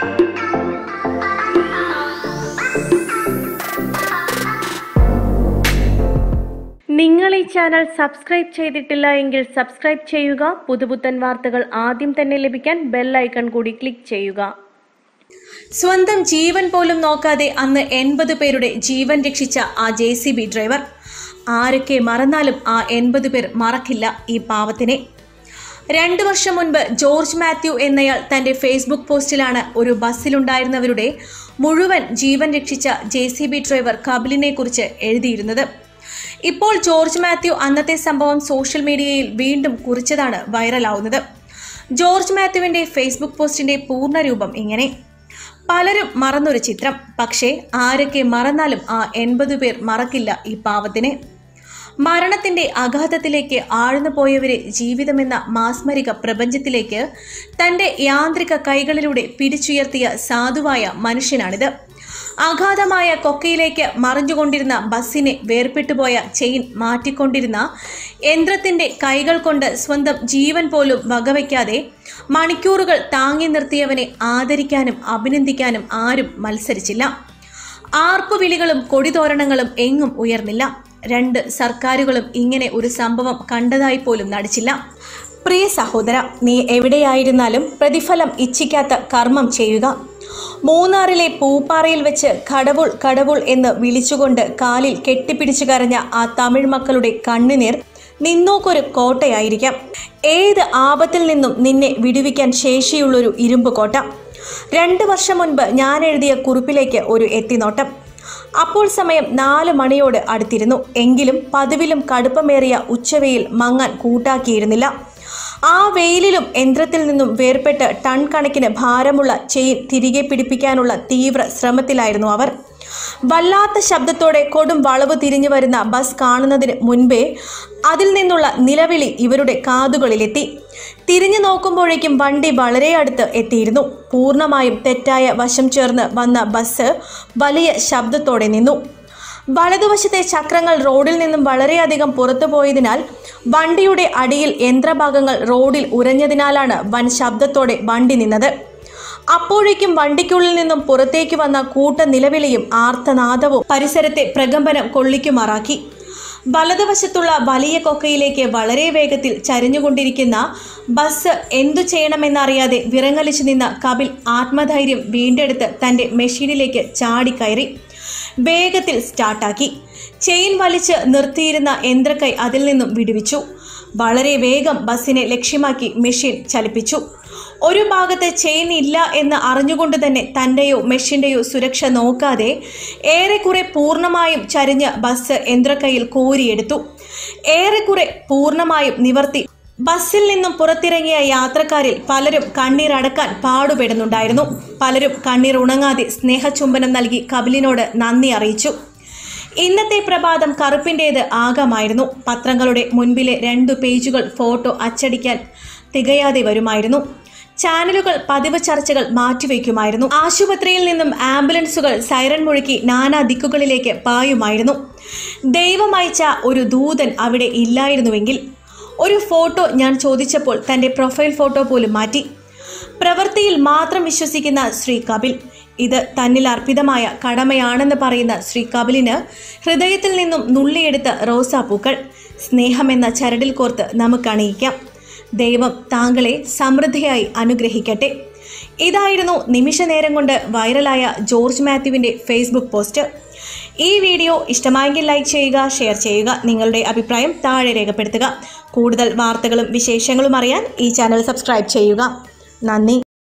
നിങ്ങൾ ഈ channel subscribe ചെയ്തിട്ടില്ല എങ്കിൽ സബ്സ്ക്രൈബ് ചെയ്യുക പുതുപുത്തൻ വാർത്തകൾ ആദ്യം തന്നെ ലഭിക്കാൻ ബെൽ ഐക്കൺ കൂടി ക്ലിക്ക് ചെയ്യുക സ്വന്തം ജീവൻ പോലും നോക്കാതെ അന്ന് എൺപത് പേരുടെ ജീവൻ രക്ഷിച്ച ആ ജെ സി ബി ഡ്രൈവർ ആരൊക്കെ മറന്നാലും ആ എൺപത് പേർ മറക്കില്ല ഈ പാവത്തിനെ രണ്ടു വർഷം മുൻപ് ജോർജ് മാത്യു എന്നയാൾ തന്റെ ഫേസ്ബുക്ക് പോസ്റ്റിലാണ് ഒരു ബസ്സിലുണ്ടായിരുന്നവരുടെ മുഴുവൻ ജീവൻ രക്ഷിച്ച ജെ സി ബി ഡ്രൈവർ കപിലിനെ കുറിച്ച് എഴുതിയിരുന്നത് ഇപ്പോൾ ജോർജ് മാത്യു അന്നത്തെ സംഭവം സോഷ്യൽ മീഡിയയിൽ വീണ്ടും കുറിച്ചതാണ് വൈറലാവുന്നത് ജോർജ് മാത്യുവിന്റെ ഫേസ്ബുക്ക് പോസ്റ്റിന്റെ പൂർണ്ണരൂപം ഇങ്ങനെ പലരും മറന്നൊരു ചിത്രം പക്ഷേ ആരൊക്കെ മറന്നാലും ആ എൺപത് പേർ മറക്കില്ല ഈ പാവത്തിനെ മരണത്തിന്റെ അഗാധത്തിലേക്ക് ആഴ്ന്നു പോയവരെ ജീവിതമെന്ന മാസ്മരിക പ്രപഞ്ചത്തിലേക്ക് തന്റെ യാന്ത്രിക കൈകളിലൂടെ പിടിച്ചുയർത്തിയ സാധുവായ മനുഷ്യനാണിത് അഗാധമായ കൊക്കയിലേക്ക് മറിഞ്ഞുകൊണ്ടിരുന്ന ബസ്സിനെ വേർപെട്ടുപോയ ചെയിൻ മാറ്റിക്കൊണ്ടിരുന്ന യന്ത്രത്തിന്റെ കൈകൾ കൊണ്ട് സ്വന്തം ജീവൻ പോലും വകവയ്ക്കാതെ മണിക്കൂറുകൾ താങ്ങി നിർത്തിയവനെ ആദരിക്കാനും അഭിനന്ദിക്കാനും ആരും മത്സരിച്ചില്ല ആർപ്പുവിളികളും കൊടിതോരണങ്ങളും എങ്ങും ഉയർന്നില്ല രണ്ട് സർക്കാരുകളും ഇങ്ങനെ ഒരു സംഭവം കണ്ടതായി പോലും നടിച്ചില്ല പ്രിയ സഹോദര നീ എവിടെയായിരുന്നാലും പ്രതിഫലം ഇച്ഛിക്കാത്ത കർമ്മം ചെയ്യുക മൂന്നാറിലെ പൂപ്പാറയിൽ വെച്ച് കടവുൾ കടവുൾ എന്ന് വിളിച്ചുകൊണ്ട് കാലിൽ കെട്ടിപ്പിടിച്ചു കരഞ്ഞ ആ തമിഴ് മക്കളുടെ കണ്ണുനീർ നിന്നോക്കൊരു കോട്ടയായിരിക്കാം ഏത് ആപത്തിൽ നിന്നും നിന്നെ വിടുവിക്കാൻ ശേഷിയുള്ളൊരു ഇരുമ്പ് കോട്ട രണ്ട് വർഷം മുൻപ് ഞാൻ എഴുതിയ കുറിപ്പിലേക്ക് ഒരു എത്തിനോട്ടം അപ്പോൾ സമയം നാല് മണിയോട് അടുത്തിരുന്നു എങ്കിലും പതിവിലും കടുപ്പമേറിയ ഉച്ചവെയിൽ മങ്ങാൻ കൂട്ടാക്കിയിരുന്നില്ല ആ വെയിലിലും യന്ത്രത്തിൽ നിന്നും വേർപെട്ട് ടൺ കണക്കിന് ഭാരമുള്ള ചെയിൻ തിരികെ പിടിപ്പിക്കാനുള്ള തീവ്ര ശ്രമത്തിലായിരുന്നു അവർ വല്ലാത്ത ശബ്ദത്തോടെ കൊടും വളവ് തിരിഞ്ഞു വരുന്ന ബസ് കാണുന്നതിന് മുൻപേ അതിൽ നിന്നുള്ള നിലവിളി ഇവരുടെ കാതുകളിലെത്തി തിരിഞ്ഞു നോക്കുമ്പോഴേക്കും വണ്ടി വളരെ അടുത്ത് എത്തിയിരുന്നു പൂർണ്ണമായും തെറ്റായ വശം ചേർന്ന് വന്ന ബസ് വലിയ ശബ്ദത്തോടെ നിന്നു വലതുവശത്തെ ചക്രങ്ങൾ റോഡിൽ നിന്നും വളരെയധികം പുറത്തു പോയതിനാൽ വണ്ടിയുടെ അടിയിൽ യന്ത്രഭാഗങ്ങൾ റോഡിൽ ഉരഞ്ഞതിനാലാണ് വൻ ശബ്ദത്തോടെ വണ്ടി നിന്നത് അപ്പോഴേക്കും വണ്ടിക്കുള്ളിൽ നിന്നും പുറത്തേക്ക് വന്ന കൂട്ട നിലവിളിയും ആർത്തനാദവും പരിസരത്തെ പ്രകമ്പനം കൊള്ളിക്കുമാറാക്കി വലതുവശത്തുള്ള വലിയ കൊക്കയിലേക്ക് വളരെ വേഗത്തിൽ ചരിഞ്ഞുകൊണ്ടിരിക്കുന്ന ബസ് എന്തു ചെയ്യണമെന്നറിയാതെ വിറങ്ങലിച്ചു നിന്ന കപിൽ ആത്മധൈര്യം വീണ്ടെടുത്ത് തന്റെ മെഷീനിലേക്ക് ചാടിക്കയറി വേഗത്തിൽ സ്റ്റാർട്ടാക്കി ചെയിൻ വലിച്ച് നിർത്തിയിരുന്ന യന്ത്രക്കൈ അതിൽ നിന്നും വിടുവിച്ചു വളരെ വേഗം ബസ്സിനെ ലക്ഷ്യമാക്കി മെഷീൻ ചലിപ്പിച്ചു ഒരു ഭാഗത്ത് ചെയിൻ ഇല്ല എന്ന് അറിഞ്ഞുകൊണ്ട് തന്നെ തൻ്റെയോ മെഷീൻ്റെയോ സുരക്ഷ നോക്കാതെ ഏറെക്കുറെ പൂർണ്ണമായും ചരിഞ്ഞ് ബസ് യന്ത്രക്കൈയിൽ കോരിയെടുത്തു ഏറെക്കുറെ പൂർണ്ണമായും നിവർത്തി ബസ്സിൽ നിന്നും പുറത്തിറങ്ങിയ യാത്രക്കാരിൽ പലരും കണ്ണീർ അടക്കാൻ പാടുപെടുന്നുണ്ടായിരുന്നു പലരും കണ്ണീർ ഉണങ്ങാതെ സ്നേഹചുംബനം നൽകി കപിലിനോട് നന്ദി അറിയിച്ചു ഇന്നത്തെ പ്രഭാതം കറുപ്പിൻ്റേത് ആകമായിരുന്നു പത്രങ്ങളുടെ മുൻപിലെ രണ്ടു പേജുകൾ ഫോട്ടോ അച്ചടിക്കാൻ തികയാതെ വരുമായിരുന്നു ചാനലുകൾ പതിവ് ചർച്ചകൾ മാറ്റിവെക്കുമായിരുന്നു ആശുപത്രിയിൽ നിന്നും ആംബുലൻസുകൾ സൈറൻ മുഴക്കി നാനാ ദിക്കുകളിലേക്ക് പായുമായിരുന്നു ദൈവം അയച്ച ഒരു ദൂതൻ അവിടെ ഇല്ലായിരുന്നുവെങ്കിൽ ഒരു ഫോട്ടോ ഞാൻ ചോദിച്ചപ്പോൾ തൻ്റെ പ്രൊഫൈൽ ഫോട്ടോ പോലും മാറ്റി പ്രവൃത്തിയിൽ മാത്രം വിശ്വസിക്കുന്ന ശ്രീ കപിൽ ഇത് തന്നിൽ അർപ്പിതമായ കടമയാണെന്ന് പറയുന്ന ശ്രീ കപിലിന് ഹൃദയത്തിൽ നിന്നും നുള്ളിയെടുത്ത റോസാപ്പൂക്കൾ സ്നേഹമെന്ന ചരടിൽ കോർത്ത് നമുക്ക് അണിയിക്കാം ദൈവം താങ്കളെ സമൃദ്ധിയായി അനുഗ്രഹിക്കട്ടെ ഇതായിരുന്നു നിമിഷ നേരം കൊണ്ട് വൈറലായ ജോർജ് മാത്യുവിൻ്റെ ഫേസ്ബുക്ക് പോസ്റ്റ് ഈ വീഡിയോ ഇഷ്ടമായെങ്കിൽ ലൈക്ക് ചെയ്യുക ഷെയർ ചെയ്യുക നിങ്ങളുടെ അഭിപ്രായം താഴെ രേഖപ്പെടുത്തുക കൂടുതൽ വാർത്തകളും വിശേഷങ്ങളും അറിയാൻ ഈ ചാനൽ സബ്സ്ക്രൈബ് ചെയ്യുക നന്ദി